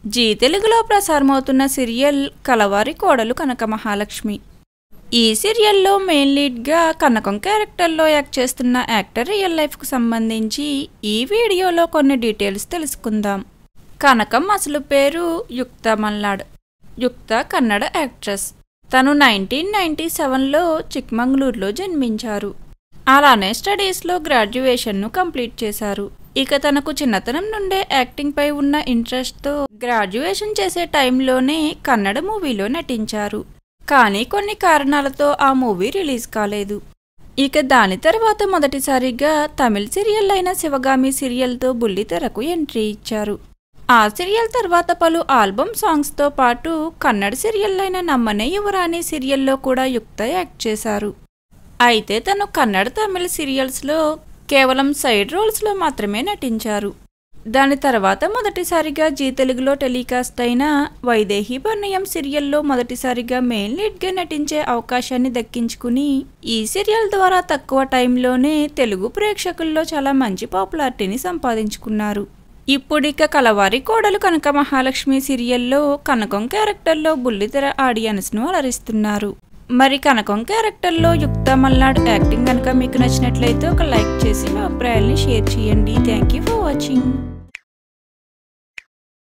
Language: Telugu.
జీ తెలుగులో ప్రసారమవుతున్న సీరియల్ కలవారి కోడలు కనక మహాలక్ష్మి ఈ సీరియల్లో మెయిన్ లీడ్గా కనకం క్యారెక్టర్లో యాక్ట్ చేస్తున్న యాక్టర్ రియల్ లైఫ్కు సంబంధించి ఈ వీడియోలో కొన్ని డీటెయిల్స్ తెలుసుకుందాం కనకం అసలు పేరు యుక్త మల్నాడ్ యుక్త కన్నడ యాక్ట్రెస్ తను నైన్టీన్ నైన్టీ సెవెన్లో చిక్మంగళూరులో జన్మించారు అలానే స్టడీస్లో గ్రాడ్యుయేషన్ను కంప్లీట్ చేశారు ఇక తనకు చిన్నతనం నుండే యాక్టింగ్ పై ఉన్న ఇంట్రెస్ట్తో గ్రాడ్యుయేషన్ చేసే టైంలోనే కన్నడ మూవీలో నటించారు కానీ కొన్ని కారణాలతో ఆ మూవీ రిలీజ్ కాలేదు ఇక దాని తర్వాత మొదటిసారిగా తమిళ సీరియల్ అయిన శివగామి సీరియల్తో బుల్లితెరకు ఎంట్రీ ఇచ్చారు ఆ సీరియల్ తర్వాత పలు ఆల్బమ్ సాంగ్స్తో పాటు కన్నడ సీరియల్ అయిన నమ్మనే యువరాణి సీరియల్లో కూడా యుక్త యాక్ట్ చేశారు అయితే తను కన్నడ తమిళ సీరియల్స్లో కేవలం సైడ్ రోల్స్లో మాత్రమే నటించారు దాని తర్వాత మొదటిసారిగా జీ తెలుగులో టెలికాస్ట్ అయిన వైదేహి పరిణయం సీరియల్లో మొదటిసారిగా మెయిన్ లీడ్గా నటించే అవకాశాన్ని దక్కించుకుని ఈ సీరియల్ ద్వారా తక్కువ టైంలోనే తెలుగు ప్రేక్షకుల్లో చాలా మంచి పాపులారిటీని సంపాదించుకున్నారు ఇప్పుడిక కలవారి కోడలు కనక మహాలక్ష్మి సీరియల్లో కనకం క్యారెక్టర్లో బుల్లితెర ఆడియన్స్ను అలరిస్తున్నారు మరి కనకం క్యారెక్టర్లో యుక్త మల్నాడ్ యాక్టింగ్ కనుక మీకు నచ్చినట్లయితే ఒక లైక్ చేసి మీ అభిప్రాయాల్ని షేర్ చేయండి థ్యాంక్ యూ ఫర్ వాచింగ్